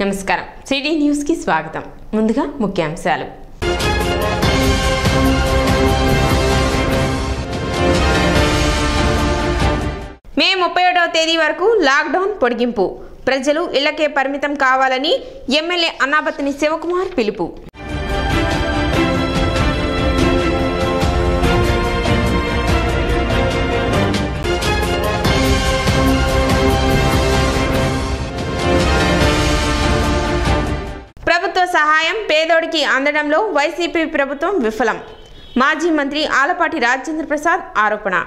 నమస్కారం సిటీ న్యూస్కి స్వాగతం ముందుగా ముఖ్యాంశాలు మే ముప్పై ఒకటవ తేదీ వరకు లాక్డౌన్ పొడిగింపు ప్రజలు ఇళ్లకే పరిమితం కావాలని ఎమ్మెల్యే అన్నాబత్తిని శివకుమార్ పిలుపు ప్రభుత్వ సహాయం పేదోడికి అందడంలో వైసీపీ ప్రభుత్వం విఫలం మాజీ మంత్రి ఆలపాటి రాజేంద్ర ప్రసాద్ ఆరోపణ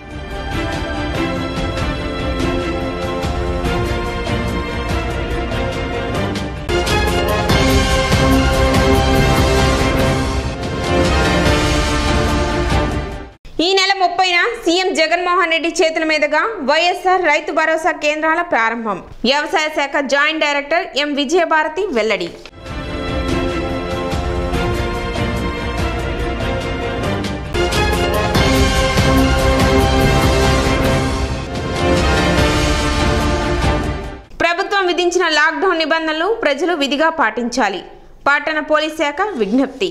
ఈ నెల ముప్పైన సీఎం జగన్మోహన్ రెడ్డి చేతుల మీదుగా వైఎస్ఆర్ రైతు భరోసా కేంద్రాల ప్రారంభం వ్యవసాయ శాఖ జాయింట్ డైరెక్టర్ ఎం విజయభారతి వెల్లడి ప్రభుత్వం విధించిన లాక్డౌన్ నిబంధనలు ప్రజలు విధిగా పాటించాలి పట్టణ పోలీస్ శాఖ విజ్ఞప్తి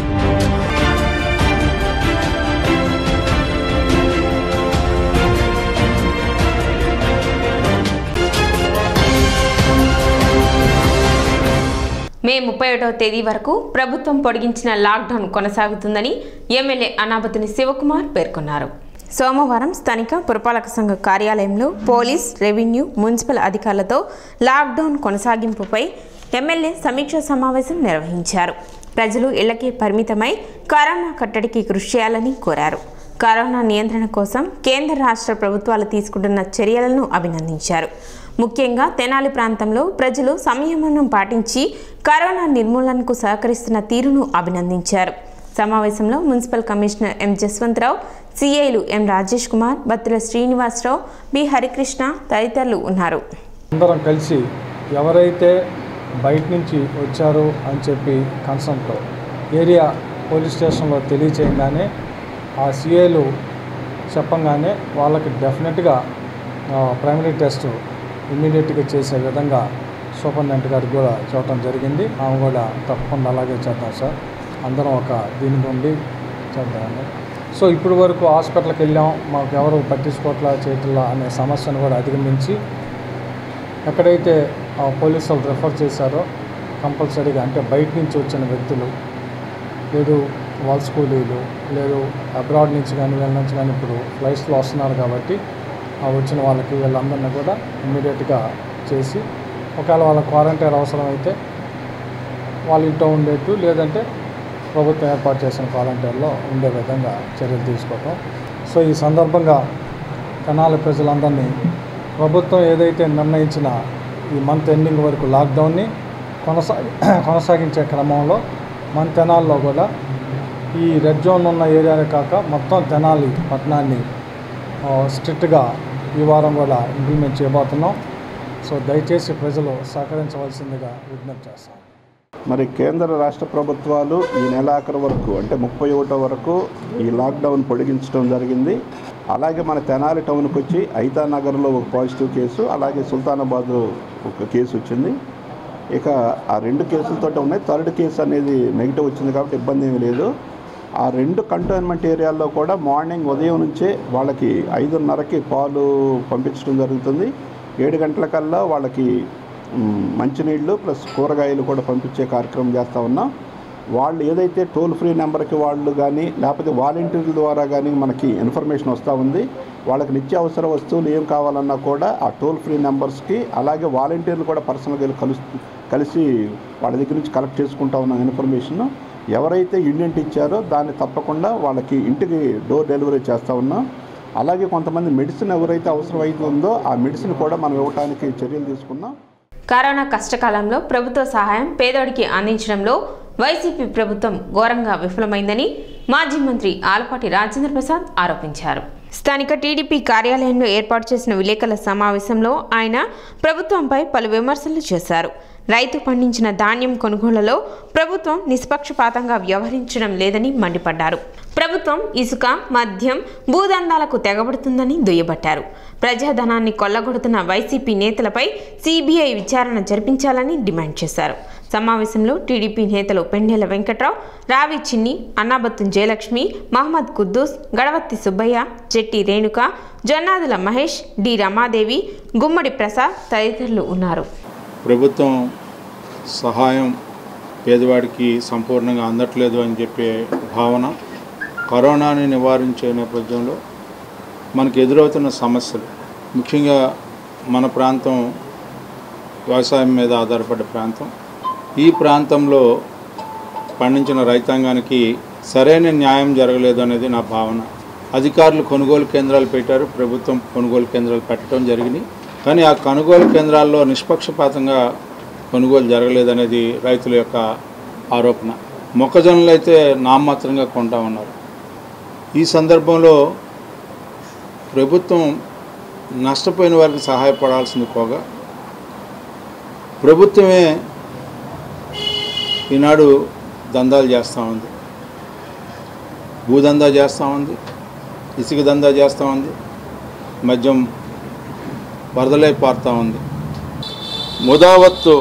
మే ముప్పై ఒకటవ తేదీ వరకు ప్రభుత్వం పొడిగించిన లాక్డౌన్ కొనసాగుతుందని ఎమ్మెల్యే అనాబతిని శివకుమార్ పేర్కొన్నారు సోమవారం స్థానిక పురపాలక సంఘ కార్యాలయంలో పోలీస్ రెవెన్యూ మున్సిపల్ అధికారులతో లాక్డౌన్ కొనసాగింపుపై ఎమ్మెల్యే సమీక్ష సమావేశం నిర్వహించారు ప్రజలు ఇళ్లకే పరిమితమై కరోనా కట్టడికి కృషి చేయాలని కోరారు కరోనా నియంత్రణ కోసం కేంద్ర రాష్ట్ర ప్రభుత్వాలు తీసుకుంటున్న చర్యలను అభినందించారు ముఖ్యంగా తెనాలి ప్రాంతంలో ప్రజలు సంయమనం పాటించి కరోనా నిర్మూలనకు సహకరిస్తున్న తీరును అభినందించారు సమావేశంలో మున్సిపల్ కమిషనర్ ఎం జస్వంతరావు సిఐలు ఎం రాజేష్ కుమార్ బత్తుల శ్రీనివాసరావు బి హరికృష్ణ తదితరులు ఉన్నారు అందరం కలిసి ఎవరైతే బయట నుంచి వచ్చారు అని చెప్పి కన్సర్న్తో ఏరియా పోలీస్ స్టేషన్లో తెలియచేయగానే ఆ సిఐలు చెప్పంగానే వాళ్ళకి డెఫినెట్గా ప్రైమరీ టెస్ట్ ఇమ్మీడియట్గా చేసే విధంగా సూపరింటెండెంట్ గారికి కూడా చెప్పడం జరిగింది ఆమె కూడా తప్పకుండా అలాగే చేద్దాం సార్ అందరం ఒక దీని నుండి చేద్దామని సో ఇప్పుడు వరకు హాస్పిటల్కి వెళ్ళాం మాకు ఎవరు పట్టించుకోవట్లా చేయట్లా అనే సమస్యను కూడా అధిగమించి ఎక్కడైతే ఆ పోలీసు వాళ్ళు రెఫర్ చేశారో కంపల్సరీగా అంటే బయట నుంచి వచ్చిన వ్యక్తులు లేదు వాల్ కూలీలు లేదు అబ్రాడ్ నుంచి కానీ వీళ్ళ నుంచి కానీ ఇప్పుడు ఫ్లైట్స్లో వస్తున్నారు కాబట్టి ఆ వచ్చిన వాళ్ళకి వీళ్ళందరినీ కూడా ఇమ్మీడియట్గా చేసి ఒకవేళ వాళ్ళ క్వారంటైన్ అవసరం అయితే వాళ్ళ ఇంట్లో ఉండేట్టు లేదంటే ప్రభుత్వం ఏర్పాటు చేసిన క్వారంటైన్లో ఉండే విధంగా చర్యలు తీసుకోవటం సో ఈ సందర్భంగా కనాల ప్రజలందరినీ ప్రభుత్వం ఏదైతే నిర్ణయించిన ఈ మంత్ ఎండింగ్ వరకు లాక్డౌన్ని కొనసాగి కొనసాగించే క్రమంలో మన తెనాల్లో కూడా ఈ రెడ్ జోన్ ఉన్న ఏరియానే కాక మొత్తం తెనాలి పట్టణాన్ని ఆ, స్ట్రిక్ట్గా ఈ వారం కూడా ఇంప్లిమెంట్ చేయబోతున్నాం సో దయచేసి ప్రజలు సహకరించవలసిందిగా విజ్ఞప్తి చేస్తాం మరి కేంద్ర రాష్ట్ర ప్రభుత్వాలు ఈ నెలాఖరు వరకు అంటే ముప్పై ఒకటో వరకు ఈ లాక్డౌన్ పొడిగించడం జరిగింది అలాగే మన తెనాలి టౌన్కి వచ్చి ఐతా నగర్లో ఒక పాజిటివ్ కేసు అలాగే సుల్తానాబాద్ ఒక కేసు వచ్చింది ఇక ఆ రెండు కేసులతో ఉన్నాయి థర్డ్ కేసు అనేది నెగిటివ్ వచ్చింది కాబట్టి ఇబ్బంది ఏమీ లేదు ఆ రెండు కంటోన్మెంట్ ఏరియాల్లో కూడా మార్నింగ్ ఉదయం నుంచే వాళ్ళకి ఐదున్నరకి పాలు పంపించడం జరుగుతుంది ఏడు గంటలకల్లా వాళ్ళకి మ్, మంచినీళ్ళు ప్లస్ కూరగాయలు కూడా పంపించే కార్యక్రమం చేస్తూ ఉన్నాం వాళ్ళు ఏదైతే టోల్ ఫ్రీ నెంబర్కి వాళ్ళు కానీ లేకపోతే వాలంటీర్ల ద్వారా కానీ మనకి ఇన్ఫర్మేషన్ వస్తూ ఉంది వాళ్ళకి నిత్యావసర వస్తువులు ఏం కావాలన్నా కూడా ఆ టోల్ ఫ్రీ నెంబర్స్కి అలాగే వాలంటీర్లు కూడా పర్సనల్గా వెళ్ళి కలుసు కలిసి వాళ్ళ దగ్గర నుంచి కలెక్ట్ చేసుకుంటా ఉన్నాం ఇన్ఫర్మేషన్ ఎవరైతే ఇండింటి ఇచ్చారో దాన్ని తప్పకుండా వాళ్ళకి ఇంటికి డోర్ డెలివరీ చేస్తూ ఉన్నాం అలాగే కొంతమంది మెడిసిన్ ఎవరైతే అవసరం అవుతుందో ఆ మెడిసిన్ కూడా మనం ఇవ్వడానికి చర్యలు తీసుకున్నాం కరోనా కష్టకాలంలో ప్రభుత్వ సహాయం పేదోడికి అందించడంలో వైసీపీ ప్రభుత్వం ఘోరంగా విఫలమైందని మాజీ మంత్రి ఆలపాటి రాజేంద్ర ప్రసాద్ ఆరోపించారు స్థానిక టీడీపీ కార్యాలయంలో ఏర్పాటు చేసిన విలేకరుల సమావేశంలో ఆయన ప్రభుత్వంపై పలు విమర్శలు చేశారు రైతు పండించిన ధాన్యం కొనుగోళ్లలో ప్రభుత్వం నిష్పక్షపాతంగా వ్యవహరించడం లేదని మండిపడ్డారు ప్రభుత్వం ఇసుక మద్యం భూదందాలకు తెగబడుతుందని దుయ్యబట్టారు ప్రజాధనాన్ని కొల్లగొడుతున్న వైసీపీ నేతలపై సిబిఐ విచారణ జరిపించాలని డిమాండ్ చేశారు సమావేశంలో టీడీపీ నేతలు పెండేల వెంకట్రావు రావి చిన్ని అన్నాబత్తు జయలక్ష్మి మహమ్మద్ కుద్దూస్ గడవత్తి సుబ్బయ్య జెట్టి రేణుక జొన్నాదుల మహేష్ డి రమాదేవి గుమ్మడి ప్రసాద్ తదితరులు ఉన్నారు ప్రభుత్వం సహాయం పేదవాడికి సంపూర్ణంగా అందట్లేదు అని చెప్పే భావన కరోనాని నివారించే నేపథ్యంలో మనకు ఎదురవుతున్న సమస్యలు ముఖ్యంగా మన ప్రాంతం వ్యవసాయం మీద ఆధారపడ్డ ప్రాంతం ఈ ప్రాంతంలో పండించిన రైతాంగానికి సరైన న్యాయం జరగలేదు అనేది నా భావన అధికారులు కొనుగోలు కేంద్రాలు పెట్టారు ప్రభుత్వం కొనుగోలు కేంద్రాలు పెట్టడం జరిగింది కానీ ఆ కొనుగోలు కేంద్రాల్లో నిష్పక్షపాతంగా కొనుగోలు జరగలేదనేది రైతుల యొక్క ఆరోపణ మొక్కజొన్నలు అయితే నామమాత్రంగా కొంటా ఉన్నారు ఈ సందర్భంలో ప్రభుత్వం నష్టపోయిన వారికి సహాయపడాల్సింది పోగా ప్రభుత్వమే ఈనాడు దందాలు చేస్తూ ఉంది భూదందా చేస్తూ ఉంది ఇసుక దందా చేస్తూ ఉంది మద్యం వరదలై పారుతూ ఉంది Mudavath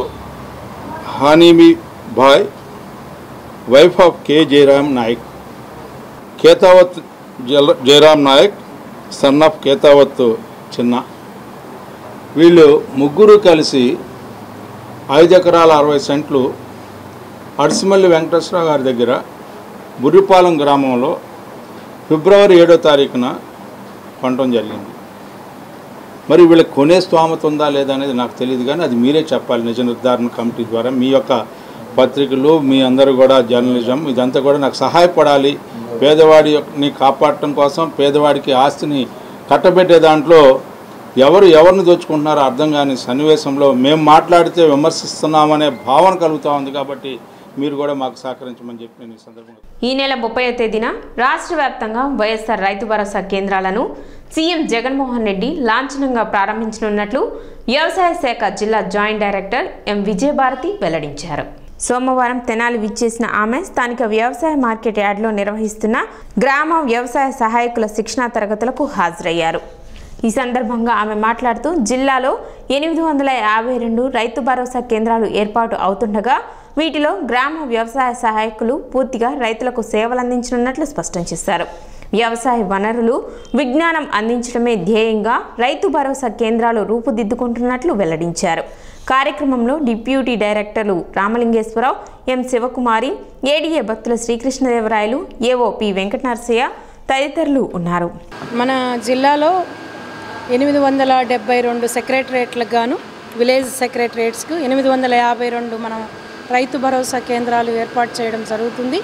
Hanimi Bai wife of K Jayaram Naik Ketavath Jala Jayaram Naik son of Ketavath Chinna వీళ్ళు ముగ్గురు కలిసి ఐదు ఎకరాల అరవై సెంట్లు అడిసిమల్లి వెంకటేశ్వరరావు గారి దగ్గర బుర్రిపాలెం గ్రామంలో ఫిబ్రవరి ఏడో తారీఖున కొనడం జరిగింది మరి వీళ్ళకి కొనే స్తోమత ఉందా లేదా అనేది నాకు తెలియదు కానీ అది మీరే చెప్పాలి నిజ నిర్ధారణ కమిటీ ద్వారా మీ యొక్క పత్రికలు మీ అందరూ కూడా జర్నలిజం ఇదంతా కూడా నాకు సహాయపడాలి పేదవాడిని కాపాడటం కోసం పేదవాడికి ఆస్తిని కట్టబెట్టే దాంట్లో ఎవరు ఎవరిని దోచుకుంటున్నారో అర్థం కాని సన్నివేశంలో మేము మాట్లాడితే విమర్శిస్తున్నామనే భావన కలుగుతూ ఉంది కాబట్టి మీరు కూడా మాకు సహకరించమని చెప్పి నేను ఈ సందర్భంగా ఈ నెల ముప్పై తేదీన రాష్ట్ర వ్యాప్తంగా వైఎస్ఆర్ రైతు భరోసా కేంద్రాలను సీఎం జగన్మోహన్ రెడ్డి లాంఛనంగా ప్రారంభించనున్నట్లు వ్యవసాయ శాఖ జిల్లా జాయింట్ డైరెక్టర్ ఎం విజయభారతి వెల్లడించారు సోమవారం తెనాలి విచ్చేసిన ఆమె స్థానిక వ్యవసాయ మార్కెట్ యార్డ్లో నిర్వహిస్తున్న గ్రామ వ్యవసాయ సహాయకుల శిక్షణా తరగతులకు హాజరయ్యారు ఈ సందర్భంగా ఆమె మాట్లాడుతూ జిల్లాలో ఎనిమిది వందల యాభై రెండు రైతు భరోసా కేంద్రాలు ఏర్పాటు అవుతుండగా వీటిలో గ్రామ వ్యవసాయ సహాయకులు పూర్తిగా రైతులకు సేవలందించనున్నట్లు స్పష్టం చేశారు వ్యవసాయ వనరులు విజ్ఞానం అందించడమే ధ్యేయంగా రైతు భరోసా కేంద్రాలు రూపుదిద్దుకుంటున్నట్లు వెల్లడించారు కార్యక్రమంలో డిప్యూటీ డైరెక్టర్లు రామలింగేశ్వరరావు ఎం శివకుమారి ఏడీఏ భక్తుల శ్రీకృష్ణదేవరాయలు ఏఓ పి వెంకటనరసయ్య తదితరులు ఉన్నారు మన జిల్లాలో ఎనిమిది వందల డెబ్బై రెండు సెక్రటరేట్లకు గాను విలేజ్ సెక్రటరేట్స్కు ఎనిమిది వందల యాభై రెండు మనం రైతు భరోసా కేంద్రాలు ఏర్పాటు చేయడం జరుగుతుంది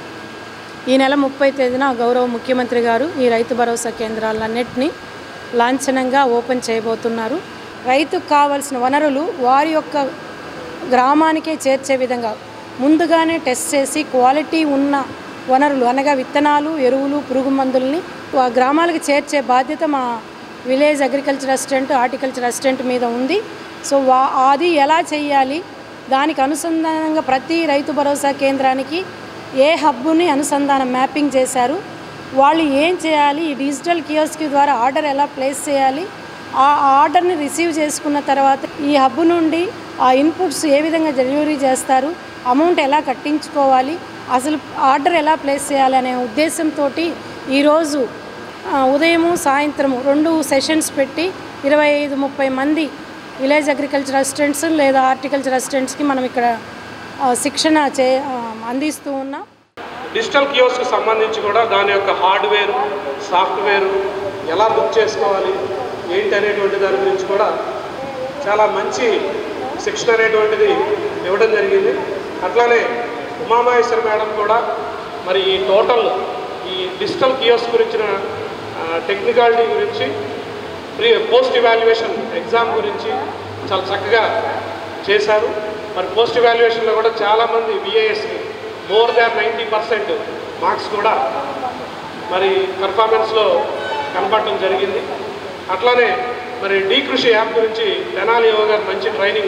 ఈ నెల ముప్పై తేదీన గౌరవ ముఖ్యమంత్రి గారు ఈ రైతు భరోసా కేంద్రాలన్నింటినీ లాంఛనంగా ఓపెన్ చేయబోతున్నారు రైతుకు కావలసిన వనరులు వారి యొక్క గ్రామానికే చేర్చే విధంగా ముందుగానే టెస్ట్ చేసి క్వాలిటీ ఉన్న వనరులు అనగా విత్తనాలు ఎరువులు పురుగు మందుల్ని ఆ గ్రామాలకు చేర్చే బాధ్యత మా village agriculture assistant horticulture assistant మీద ఉంది సో వా అది ఎలా చేయాలి దానికి అనుసంధానంగా ప్రతి రైతు భరోసా కేంద్రానికి ఏ హబ్బుని అనుసంధానం మ్యాపింగ్ చేశారు వాళ్ళు ఏం చేయాలి ఈ డిజిటల్ కియోస్క్ ద్వారా ఆర్డర్ ఎలా ప్లేస్ చేయాలి ఆ ఆర్డర్ని రిసీవ్ చేసుకున్న తర్వాత ఈ హబ్ నుండి ఆ ఇన్పుట్స్ ఏ విధంగా డెలివరీ చేస్తారు అమౌంట్ ఎలా కట్టించుకోవాలి అసలు ఆర్డర్ ఎలా ప్లేస్ చేయాలి అనే ఉద్దేశంతో ఈరోజు ఆ, ఉదయము సాయంత్రము రెండు సెషన్స్ పెట్టి ఇరవై ఐదు ముప్పై మంది విలేజ్ అగ్రికల్చర్ అసిస్టెంట్స్ లేదా హార్టికల్చర్ అసిస్టెంట్స్కి మనం ఇక్కడ ఆ, శిక్షణ చే ఆ, అందిస్తూ ఉన్నాం డిజిటల్ కియోస్కి సంబంధించి కూడా దాని యొక్క హార్డ్వేర్ సాఫ్ట్వేర్ ఎలా బుక్ చేసుకోవాలి ఏంటి అనేటువంటి దాని గురించి కూడా చాలా మంచి శిక్షణ అనేటువంటిది ఇవ్వడం జరిగింది అట్లానే ఉమామహేశ్వర మేడం కూడా మరి ఈ టోటల్ ఈ డిజిటల్ కియోస్ గురించిన టెక్నికాలిటీ గురించి ప్రీ పోస్ట్ ఇవాల్యుయేషన్ ఎగ్జామ్ గురించి చాలా చక్కగా చేశారు మరి పోస్ట్ ఇవాల్యుయేషన్లో కూడా చాలామంది విఏఎస్కి more than ninety percent marks కూడా మరి పర్ఫార్మెన్స్లో కనపడటం జరిగింది అట్లానే మరి డీ కృషి యాప్ గురించి తెనాలి యువ గారు మంచి ట్రైనింగ్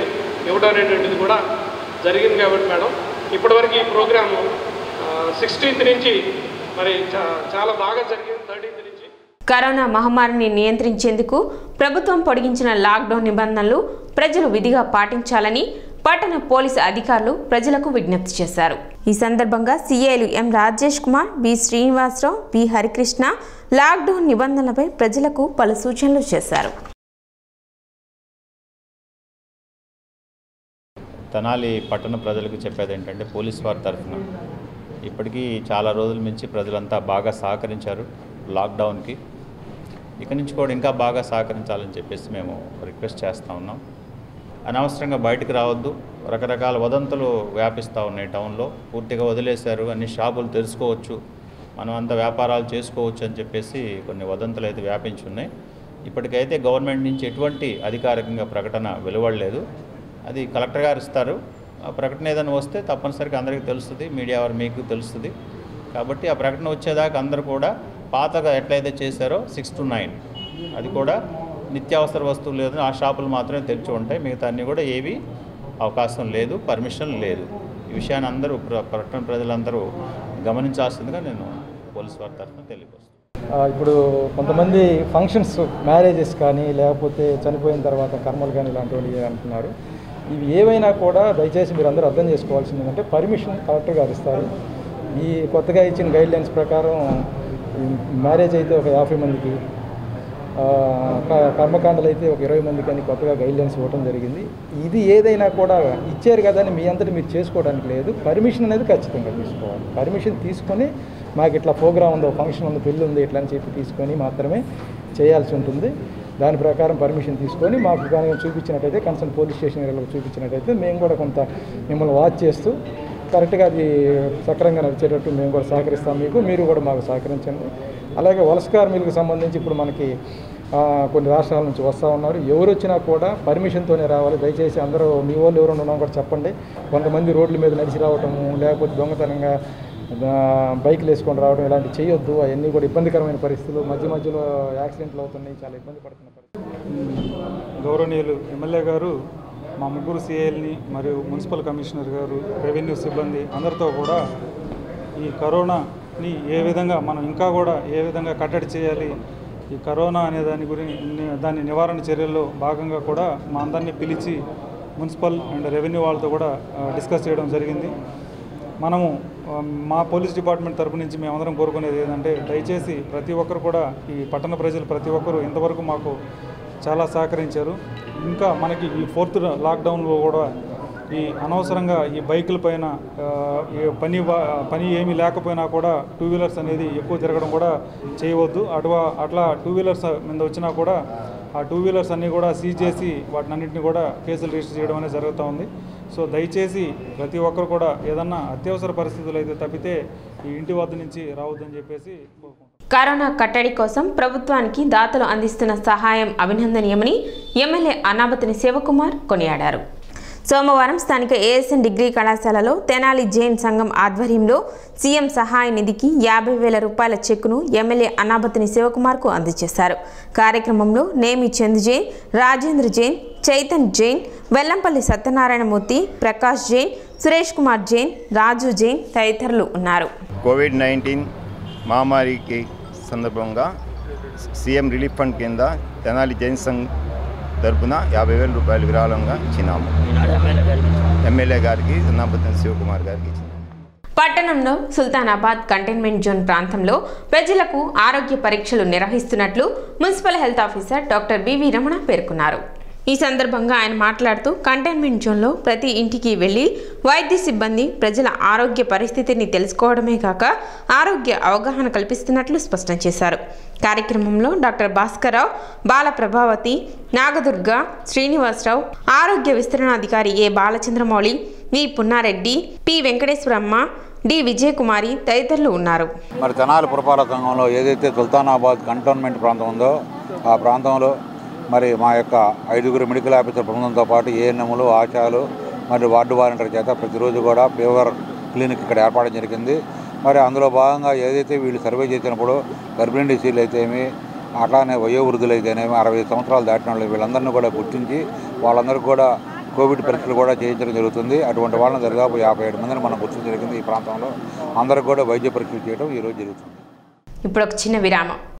ఇవ్వడం అనేటువంటిది కూడా జరిగింది కాబట్టి మేడం ఇప్పటివరకు ఈ ప్రోగ్రాము సిక్స్టీన్త్ నుంచి మరి చా- చాలా బాగా జరిగింది థర్టీన్త్ నుంచి కరోనా మహమ్మారిని నియంత్రించేందుకు ప్రభుత్వం పొడిగించిన లాక్డౌన్ నిబంధనలు ప్రజలు విధిగా పాటించాలని పట్టణ పోలీసు అధికారులు ప్రజలకు విజ్ఞప్తి చేశారు ఈ సందర్భంగా సీఏలు M Rajesh Kumar B Srinivasarao B Harikrishna lockdown నిబంధనలపై ప్రజలకు పలు సూచనలు చేశారు తెనాలి పట్టణ ప్రజలకు చెప్పేది ఏంటంటే పోలీస్ వారి తరఫున ఇప్పటికీ చాలా రోజుల నుంచి ప్రజలంతా బాగా సహకరించారు లాక్డౌన్కి ఇక నుంచి కూడా ఇంకా బాగా సహకరించాలని చెప్పేసి మేము రిక్వెస్ట్ చేస్తూ ఉన్నాం అనవసరంగా బయటకు రావద్దు రకరకాల వదంతులు వ్యాపిస్తూ ఉన్నాయి టౌన్లో పూర్తిగా వదిలేశారు అన్ని షాపులు తెరుచుకోవచ్చు మనం అంత వ్యాపారాలు చేసుకోవచ్చు అని చెప్పేసి కొన్ని వదంతులు అయితే వ్యాపించి ఉన్నాయి ఇప్పటికైతే గవర్నమెంట్ నుంచి ఎటువంటి అధికారికంగా ప్రకటన వెలువడలేదు అది కలెక్టర్ గారు ఇస్తారు ఆ ప్రకటన ఏదైనా వస్తే తప్పనిసరిగా అందరికీ తెలుస్తుంది మీడియా వారు మీకు తెలుస్తుంది కాబట్టి ఆ ప్రకటన వచ్చేదాకా అందరూ కూడా పాతగా ఎట్లయితే చేశారో సిక్స్ టు నైన్ అది కూడా నిత్యావసర వస్తువులు లేదు ఆ షాపులు మాత్రమే తెరిచి ఉంటాయి మిగతా అన్నీ కూడా ఏవి అవకాశం లేదు పర్మిషన్ లేదు ఈ విషయాన్ని అందరూ ప్ర- పట్టణ ప్రజలందరూ గమనించాల్సిందిగా నేను పోలీస్ వారి తరఫున తెలియపరుస్తాను ఆ, ఇప్పుడు కొంతమంది ఫంక్షన్స్ మ్యారేజెస్ కానీ లేకపోతే చనిపోయిన తర్వాత కర్మలు కానీ ఇలాంటివి అంటున్నారు ఇవి ఏవైనా కూడా దయచేసి మీరు అందరూ అర్థం చేసుకోవాల్సింది ఏంటంటే పర్మిషన్ కలెక్టర్ గారు ఇస్తారు ఈ కొత్తగా ఇచ్చిన గైడ్ లైన్స్ ప్రకారం ఈ మ్యారేజ్ అయితే ఒక యాభై మందికి ఆ, క- కర్మకాండలు అయితే ఒక ఇరవై మందికి అని కొత్తగా గైడ్ లైన్స్ ఇవ్వడం జరిగింది ఇది ఏదైనా కూడా ఇచ్చారు కదా అని మీ అంతటి మీరు చేసుకోవడానికి లేదు పర్మిషన్ అనేది ఖచ్చితంగా తీసుకోవాలి పర్మిషన్ తీసుకొని మాకు ఇట్లా ప్రోగ్రామ్ ఉంది ఫంక్షన్ ఉంది పెళ్ళి ఉంది ఇట్లా అని చెప్పి తీసుకొని మాత్రమే చేయాల్సి ఉంటుంది దాని ప్రకారం పర్మిషన్ తీసుకొని మాకు కానీ చూపించినట్టయితే కన్సర్న్ పోలీస్ స్టేషన్ ఏరియాలో చూపించినట్టయితే మేము కూడా కొంత మిమ్మల్ని వాచ్ చేస్తూ కరెక్ట్గా అది సక్రంగా నడిచేటట్టు మేము కూడా సహకరిస్తాం మీకు మీరు కూడా మాకు సహకరించండి అలాగే వలస కార్మికులకు సంబంధించి ఇప్పుడు మనకి ఆ, కొన్ని రాష్ట్రాల నుంచి వస్తూ ఉన్నారు ఎవరు వచ్చినా కూడా పర్మిషన్తోనే రావాలి దయచేసి అందరూ మీ వాళ్ళు ఎవరు ఉన్నా కూడా చెప్పండి కొంతమంది రోడ్ల మీద నడిచి రావటము లేకపోతే దొంగతనంగా ఆ, బైక్లు వేసుకొని రావడం ఇలాంటివి చేయొద్దు అవన్నీ కూడా ఇబ్బందికరమైన పరిస్థితులు మధ్య మధ్యలో యాక్సిడెంట్లు అవుతున్నాయి చాలా ఇబ్బంది పడుతున్న పరిస్థితి గౌరవనీయులు ఎమ్మెల్యే గారు మా ముగ్గురు సిఐల్ని మరియు మున్సిపల్ కమిషనర్ గారు రెవెన్యూ సిబ్బంది అందరితో కూడా ఈ కరోనాని ఏ విధంగా మనం ఇంకా కూడా ఏ విధంగా కట్టడి చేయాలి ఈ కరోనా అనే దాని గురించి దాని నివారణ చర్యల్లో భాగంగా కూడా మా అందరినీ పిలిచి మున్సిపల్ అండ్ రెవెన్యూ వాళ్ళతో కూడా ఆ, డిస్కస్ చేయడం జరిగింది మనము ఆ, మా పోలీస్ డిపార్ట్మెంట్ తరపు నుంచి మేమందరం కోరుకునేది ఏంటంటే దయచేసి ప్రతి ఒక్కరు కూడా ఈ పట్టణ ప్రజలు ప్రతి ఒక్కరు ఇంతవరకు మాకు చాలా సహకరించారు ఇంకా మనకి ఈ ఫోర్త్ లాక్డౌన్లో కూడా ఈ అనవసరంగా ఈ బైకుల పైన ఆ, ఈ పని వా- పని ఏమీ లేకపోయినా కూడా టూ వీలర్స్ అనేది ఎక్కువ తిరగడం కూడా చేయవద్దు అటువా అట్లా టూ వీలర్స్ మీద వచ్చినా కూడా ఆ టూ వీలర్స్ అన్నీ కూడా సీజ్ చేసి వాటినన్నింటినీ కూడా కేసులు రిజిస్టర్ చేయడం అనేది జరుగుతూ ఉంది సో దయచేసి ప్రతి ఒక్కరు కూడా ఏదన్నా అత్యవసర పరిస్థితులు అయితే తప్పితే ఈ ఇంటి వద్ద నుంచి రావద్దని చెప్పేసి కోరుకుంటున్నాను కరోనా కట్టడి కోసం ప్రభుత్వానికి దాతలు అందిస్తున్న సహాయం అభినందనీయమని ఎమ్మెల్యే అనాబతిని శివకుమార్ కొనియాడారు సోమవారం స్థానిక ఏఎస్ఎన్ డిగ్రీ కళాశాలలో తెనాలి జైన్ సంఘం ఆధ్వర్యంలో సీఎం సహాయ నిధికి యాభై వేల రూపాయల చెక్కును ఎమ్మెల్యే అనాబతిని శివకుమార్కు అందజేశారు కార్యక్రమంలో నేమి చంద్ జైన్ రాజేంద్ర జైన్ చైతన్ జైన్ వెల్లంపల్లి సత్యనారాయణమూర్తి ప్రకాష్ జైన్ సురేష్ కుమార్ జైన్ రాజు జైన్ తదితరులు ఉన్నారు కోవిడ్ నైన్టీన్ మహమ్మారికి సందర్భంగా సీఎం రిలీఫ్ ఫండ్ కింద తెనాలి జైన్ సంఘ్ తరపున యాభై వేల రూపాయలు విరాళంగా ఇచ్చినాము ఎమ్మెల్యే గారికి నాపతిన శివకుమార్ గారికి ఇచ్చినాము పట్టణంలో సుల్తానాబాద్ కంటైన్మెంట్ జోన్ ప్రాంతంలో ప్రజలకు ఆరోగ్య పరీక్షలు నిర్వహిస్తున్నట్లు municipal health officer doctor BV Ramana పేర్కొన్నారు ఈ సందర్భంగా ఆయన మాట్లాడుతూ కంటైన్మెంట్ జోన్లో ప్రతి ఇంటికి వెళ్లి వైద్య సిబ్బంది ప్రజల ఆరోగ్య పరిస్థితిని తెలుసుకోవడమే కాక ఆరోగ్య అవగాహన కల్పిస్తున్నట్లు స్పష్టం చేశారు కార్యక్రమంలో డాక్టర్ భాస్కర్రావు బాల ప్రభావతి నాగదుర్గ శ్రీనివాసరావు ఆరోగ్య విస్తరణాధికారి A Balachandramouli V Punnareddy P Venkateswaramma D Vijayakumari తదితరులు ఉన్నారు మరి తెనాలి పురపాలక సంఘంలో ఏదైతే సుల్తానాబాద్ కంటోన్మెంట్ ప్రాంతం ఉందో ఆ ప్రాంతంలో మరి మా యొక్క ఐదుగురు మెడికల్ ఆఫీసర్ బృందంతో పాటు ఏఎన్ఎంలు ఆశాలు మరి వార్డు వాలంటీర్ చేత ప్రతిరోజు కూడా ఫీవర్ క్లినిక్ ఇక్కడ ఏర్పాటు జరిగింది మరి అందులో భాగంగా ఏదైతే వీళ్ళు సర్వే చేసినప్పుడు గర్భిణీ డిసీలు అయితేమి అట్లానే వయోవృద్ధులు అయితేనేమి అరవై సంవత్సరాలు దాటిన వాళ్ళు వీళ్ళందరినీ కూడా గుర్తించి వాళ్ళందరికీ కూడా కోవిడ్ పరీక్షలు కూడా చేయించడం జరుగుతుంది అటువంటి వాళ్ళని దాదాపు యాభై ఏడు మందిని మనం గుర్తించడం జరిగింది ఈ ప్రాంతంలో అందరికి కూడా వైద్య పరీక్షలు చేయడం ఈరోజు జరుగుతుంది ఇప్పుడు ఒక చిన్న విరామం